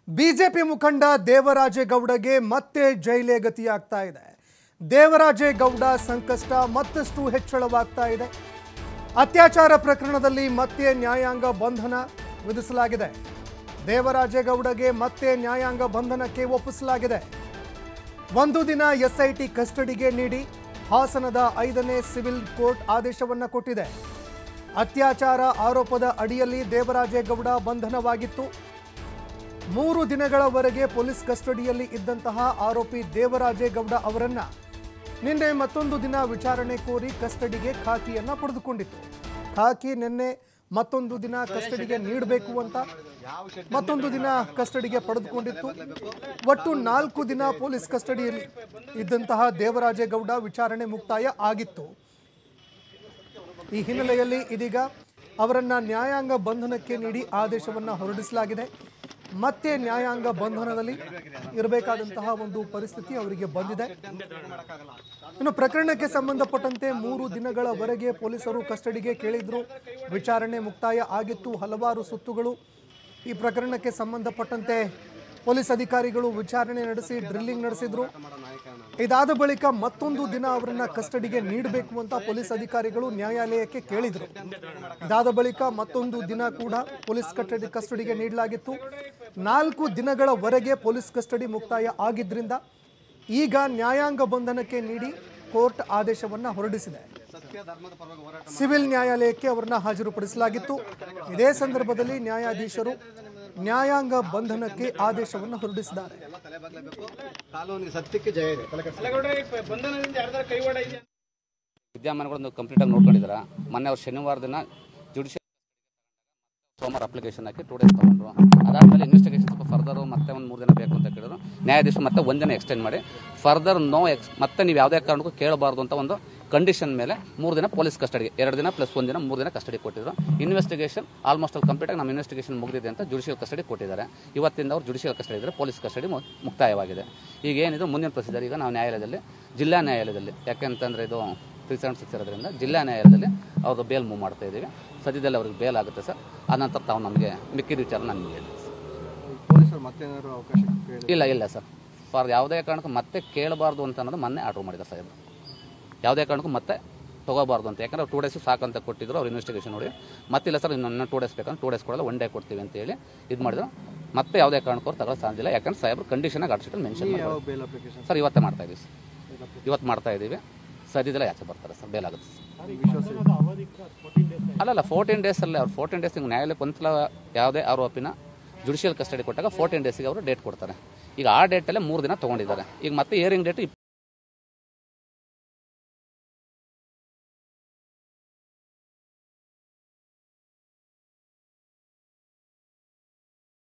BJP ಮುಖಂಡ ದೇವರಾಜೇಗೌಡಗೆ ಮತ್ತೆ ಜೈಲೇ ಗತಿಯಾಗ್ತಾ ಇದೆ ದೇವರಾಜೇಗೌಡ ಸಂಕಷ್ಟ ಮತ್ತಷ್ಟು ಹೆಚ್ಚಳವಾಗ್ತಾ ಇದೆ ಅತ್ಯಾಚಾರ ಪ್ರಕರಣದಲ್ಲಿ ಮತ್ತೆ ನ್ಯಾಯಾಂಗ ಬಂಧನ ವಿಧಿಸಲಾಗಿದೆ ದೇವರಾಜೇಗೌಡಗೆ ಮತ್ತೆ ನ್ಯಾಯಾಂಗ ಬಂಧನಕ್ಕೆ ಒಪ್ಪಿಸಲಾಗಿದೆ ಒಂದು ದಿನ ಎಸ್ಐಟಿ ಕಸ್ಟಡಿಗೆ ನೀಡಿ ಹಾಸನದ ಐದನೇ ಸಿವಿಲ್ ಕೋರ್ಟ್ ಆದೇಶವನ್ನು ಕೊಟ್ಟಿದೆ ಅತ್ಯಾಚಾರ ಆರೋಪದ ಅಡಿಯಲ್ಲಿ ದೇವರಾಜೇಗೌಡ ಬಂಧನವಾಗಿತ್ತು ಮೂರು ದಿನಗಳವರೆಗೆ ಪೊಲೀಸ್ ಕಸ್ಟಡಿಯಲ್ಲಿ ಇದ್ದಂತಹ ಆರೋಪಿ ದೇವರಾಜೇಗೌಡ ಅವರನ್ನ ನಿನ್ನೆ ಮತ್ತೊಂದು ದಿನ ವಿಚಾರಣೆ ಕೋರಿ ಕಸ್ಟಡಿಗೆ ಖಾಕಿಯನ್ನ ಪಡೆದುಕೊಂಡಿತ್ತು ಖಾಕಿ ನಿನ್ನೆ ಮತ್ತೊಂದು ದಿನ ಕಸ್ಟಡಿಗೆ ನೀಡಬೇಕು ಅಂತ ಮತ್ತೊಂದು ದಿನ ಕಸ್ಟಡಿಗೆ ಪಡೆದುಕೊಂಡಿತ್ತು ಒಟ್ಟು ನಾಲ್ಕು ದಿನ ಪೊಲೀಸ್ ಕಸ್ಟಡಿಯಲ್ಲಿ ಇದ್ದಂತಹ ದೇವರಾಜೇಗೌಡ ವಿಚಾರಣೆ ಮುಕ್ತಾಯ ಆಗಿತ್ತು ಈ ಹಿನ್ನೆಲೆಯಲ್ಲಿ ಇದೀಗ ಅವರನ್ನ ನ್ಯಾಯಾಂಗ ಬಂಧನಕ್ಕೆ ನೀಡಿ ಆದೇಶವನ್ನ ಹೊರಡಿಸಲಾಗಿದೆ ಮತ್ತೆ ನ್ಯಾಯಾಂಗ ಬಂಧನದಲ್ಲಿ ಇರಬೇಕಾದಂತಹ ಒಂದು ಪರಿಸ್ಥಿತಿ ಅವರಿಗೆ ಬಂದಿದೆ ಇನ್ನು ಪ್ರಕರಣಕ್ಕೆ ಸಂಬಂಧಪಟ್ಟಂತೆ ಮೂರು ದಿನಗಳವರೆಗೆ ಪೊಲೀಸರು ಕಸ್ಟಡಿಗೆ ಕೇಳಿದ್ರು ವಿಚಾರಣೆ ಮುಕ್ತಾಯ ಆಗಿತ್ತು ಹಲವಾರು ಸುತ್ತುಗಳು ಈ ಪ್ರಕರಣಕ್ಕೆ ಸಂಬಂಧಪಟ್ಟಂತೆ ಪೊಲೀಸ್ ಅಧಿಕಾರಿಗಳು ವಿಚಾರಣೆ ನಡೆಸಿ ಡ್ರಿಲ್ಲಿಂಗ್ ನಡೆಸಿದ್ರು ಇದಾದ ಬಳಿಕ ಮತ್ತೊಂದು ದಿನ ಅವರನ್ನ ಕಸ್ಟಡಿಗೆ ನೀಡಬೇಕು ಅಂತ ಪೊಲೀಸ್ ಅಧಿಕಾರಿಗಳು ನ್ಯಾಯಾಲಯಕ್ಕೆ ಕೇಳಿದರು ಇದಾದ ಬಳಿಕ ಮತ್ತೊಂದು ದಿನ ಕೂಡ ಪೊಲೀಸ್ ಕಸ್ಟಡಿ ಕಸ್ಟಡಿಗೆ ನೀಡಲಾಗಿತ್ತು ನಾಲ್ಕು ದಿನಗಳವರೆಗೆ ಪೊಲೀಸ್ ಕಸ್ಟಡಿ ಮುಕ್ತಾಯ ಆಗಿದ್ರಿಂದ ಈಗ ನ್ಯಾಯಾಂಗ ಬಂಧನಕ್ಕೆ ನೀಡಿ ಕೋರ್ಟ್ ಆದೇಶವನ್ನ ಹೊರಡಿಸಿದೆ ಸಿವಿಲ್ ನ್ಯಾಯಾಲಯಕ್ಕೆ ಅವರನ್ನ ಹಾಜರುಪಡಿಸಲಾಗಿತ್ತು ಇದೇ ಸಂದರ್ಭದಲ್ಲಿ ನ್ಯಾಯಾಧೀಶರು ನ್ಯಾಯಾಂಗ ಬಂಧನಕ್ಕೆ ಆದೇಶವನ್ನು ಹೊರಡಿಸಿದ್ದಾರೆ ಕಾನೂನಿಗೆ ಸತ್ಯಕ್ಕೆ ಜಯ ಇದೆ ತಲೆ ಕೆಡ್ಸ್ಕೊಬೇಡಿ. ಅಲ್ಲಗೌಡ್ರೆ ಈ ಬಂಧನದಿಂದ ಯಾರ್ದಾರ ಕೈವಾಡ ಇದೆಯಾ ವಿದ್ಯಮಾನಗಳನ್ನು ಕಂಪ್ಲೀಟಾಗಿ ನೋಡ್ಕೊಂಡಿದ್ದಾರೆ ಮೊನ್ನೆ ಅವ್ರು ಶನಿವಾರ ದಿನ ಜುಡಿಷಿಯಲ್ ಸೋಮವಾರ ಅಪ್ಲಿಕೇಶನ್ ಹಾಕಿ ಟೂ ಡೇಸ್ ತೊಗೊಂಡ್ರು ಅದಾದಮೇಲೆ ಇನ್ವೆಸ್ಟಿಗೇಷನ್ ಸ್ವಲ್ಪ ಫರ್ದರ್ ಮತ್ತೆ ಒಂದು ಮೂರು ದಿನ ಬೇಕು ಅಂತ ಕೇಳಿದ್ರು ನ್ಯಾಯಾಧೀಶರು ಮತ್ತೆ ಒಂದಿನ ಎಕ್ಸ್ಟೆಂಡ್ ಮಾಡಿ ಫರ್ದರ್ ನೋ ಎಕ್ಸ್ ಮತ್ತೆ ನೀವು ಯಾವುದೇ ಕಾರಣಕ್ಕೂ ಕೇಳಬಾರ್ದು ಅಂತ ಒಂದು ಕಂಡೀಷನ್ ಮೇಲೆ ಮೂರು ದಿನ ಪೊಲೀಸ್ ಕಸ್ಟಡಿ ಎರಡು ದಿನ ಪ್ಲಸ್ ಒಂದು ದಿನ ಮೂರು ದಿನ ಕಸ್ಟಡಿ ಕೊಟ್ಟಿದ್ರು ಇನ್ವೆಸ್ಟಿಗೇಷನ್ ಆಲ್ಮೋಸ್ಟ್ ಅಲ್ಲಿ ಕಂಪ್ಲೀಟ್ ಆಗಿ ನಮ್ಮ ಇನ್ವೆಸ್ಟಿಗೇಷನ್ ಮುಗಿದಿದೆ ಅಂತ ಜುಡಿಷಿಯಲ್ ಕಸ್ಟಡಿ ಕೊಟ್ಟಿದ್ದಾರೆ ಇವತ್ತಿಂದ ಅವ್ರು ಜುಡಿಷಿಯಲ್ ಕಸ್ಟಡಿ ಇದ್ದರೆ ಪೊಲೀಸ್ ಕಸ್ಟಡಿ ಮು- ಮುಕ್ತಾಯವಾಗಿದೆ ಈಗ ಏನಿದೆ ಮುಂದಿನ ಪ್ರೊಸೀಜರ್ ಈಗ ನಾವು ನ್ಯಾಯಾಲಯದಲ್ಲಿ ಜಿಲ್ಲಾ ನ್ಯಾಯಾಲಯದಲ್ಲಿ ಯಾಕೆಂತಂದ್ರೆ ಇದು ತ್ರೀ ಸೆವೆನ್ ಸಿಕ್ಸ್ ಇರೋದ್ರಿಂದ ಜಿಲ್ಲಾ ನ್ಯಾಯಾಲಯದಲ್ಲಿ ಅವ್ರದ್ದು ಬೇಲ್ ಮೂವ್ ಮಾಡ್ತಾ ಇದ್ದೀವಿ ಸದ್ಯದಲ್ಲಿ ಅವ್ರಿಗೆ ಬೇಲ್ ಆಗುತ್ತೆ ಸರ್ ಆನಂತರ ತಾವು ನಮಗೆ ಮಿಕ್ಕಿದ ವಿಚಾರ ನನಗೆ ಹೇಳಿ ಪೊಲೀಸರು ಮತ್ತೇನಾದ್ರು ಅವಕಾಶ ಕೇಳಿ ಇಲ್ಲ ಇಲ್ಲ ಸರ್ ಫಾರ್ ಯಾವುದೇ ಕಾರಣಕ್ಕೂ ಮತ್ತೆ ಕೇಳಬಾರ್ದು ಅಂತ ಅನ್ನೋದು ಮೊನ್ನೆ ಆರ್ಡರ್ ಮಾಡಿದ್ದಾರೆ ಸಾಹೇಬ್ ಯಾವುದೇ ಕಾರಣಕ್ಕೂ ಮತ್ತೆ ತಗೋಬಾರ್ದು ಅಂತ ಯಾಕಂದ್ರೆ ಟೂ ಡೇಸ್ ಸಾಕಂತ ಕೊಟ್ಟಿದ್ರು ಅವ್ರು ಇನ್ವೆಸ್ಟಿಗೇಷನ್ ನೋಡಿ ಮತ್ತಿಲ್ಲ ಸರ್ ಇನ್ನೊಂದು ಟೂ ಡೇಸ್ ಬೇಕಂದ್ರೆ ಟೂ ಡೇಸ್ ಕೊಡಲ್ಲ ಒನ್ ಡೇ ಕೊಡ್ತೀವಿ ಅಂತ ಹೇಳಿ ಇದು ಮಾಡಿದ್ರು ಮತ್ತೆ ಯಾವುದೇ ಕಾರಣಕ್ಕೂ ಅವ್ರು ತಗೊಳ್ಳೋ ಸಾಧ್ಯವಿಲ್ಲ ಯಾಕಂದ್ರೆ ಸಾಹೇಬ್ರು ಕಂಡೀಷನಾಗಿ ಆರ್ಡರ್ ಮೆನ್ಷನ್ ಯಾವ ಮಾಡಿ ಬೇಲ್ ಅಪ್ಲಿಕೇಶನ್ ಸರ್ ಇವತ್ತೇ ಮಾಡ್ತಾ ಇದ್ದೀವಿ ಸರ್ ಇವತ್ತು ಮಾಡ್ತಾ ಇದ್ದೀವಿ ಸದ್ಯದಲ್ಲೇ ಆಚೆ ಬರ್ತಾರೆ ಸರ್ ಬೇಲ್ ಆಗುತ್ತೆ ಸರ್ ವಿಶ್ವಾಸ ಇದೆ. ಅಲ್ಲಲ್ಲ ಫೋರ್ಟೀನ್ ಡೇಸ್ ಅಲ್ಲೇ ಅವ್ರು ಫೋರ್ಟೀನ್ ಡೇಸ್ ನೀವು ನ್ಯಾಯಾಲಯಕ್ಕೆ ಒಂದ್ಸಲ ಯಾವುದೇ ಆರೋಪಿನ ಜುಡಿಷಿಯಲ್ ಕಸ್ಟಡಿ ಕೊಟ್ಟಾಗ ಫೋರ್ಟೀನ್ ಡೇಸಿಗೆ ಅವರು ಡೇಟ್ ಕೊಡ್ತಾರೆ ಈಗ ಆ ಡೇಟಲ್ಲೇ ಮೂರು ದಿನ ತೊಗೊಂಡಿದ್ದಾರೆ ಈಗ ಮತ್ತೆ ಇಯರಿಂಗ್ ಡೇಟ್